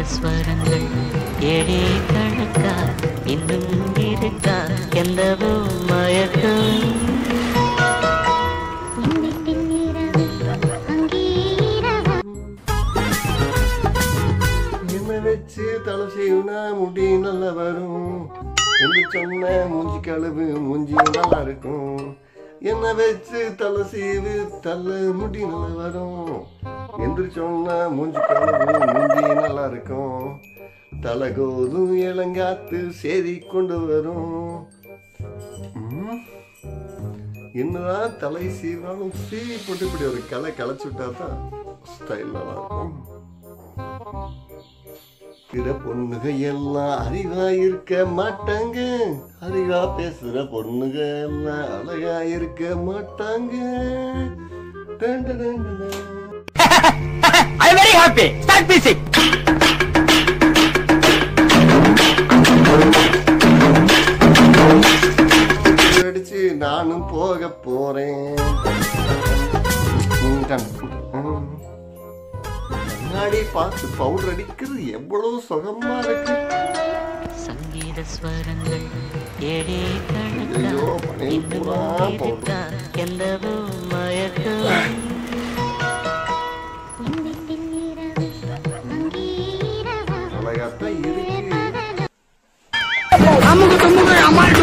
ஸ்வரங்கள் ஏழே கணக்கா இன்னும் இருக்கா எந்தவோ மயக்கம் என்ன வச்சு தலை செய்யுனா முடி நல்லா வரும் என்று சொன்ன மூஞ்சி கழுவு மூஞ்சி நல்லா இருக்கும் என்ன வச்சு தலை செய்வு தலை முடி நல்லா வரும் என்று சொன்ன மூஞ்சி கழுவு மூஞ்சி நல்லா இருக்கும் தலை கோதும் இளங்காத்து செய்தி கொண்டு வரும் ம். என்னதான் தலை சீவினாலும் சீவி போட்டு இப்படி ஒரு களை களைச்சு விட்டா தான் ஸ்டைல் நல்லா இருக்கும் பிற பொண்ணுக எல்லாம் அறிவா இருக்க மாட்டாங்க அறிவா பேசுற பொண்ணுக எல்லாம் அழகா இருக்க மாட்டாங்க டன் டன் டன் டன். I'm very happy. Start music. அடிச்சு நானும் போக போறேன் ம், டன். ம். கண்ணாடி பார்த்து பவுடர் அடிக்கிறது எவ்வளவு சுகமா இருக்கு சங்கீத ஸ்வரங்கள் ஏழே கணக்கா ஐயோ, பழைய இன்னும் பூரா இருக்கா எந்தவோ மயக்கம் அழகாத்தான் இருக்கு அமுகு துமுகு அமால்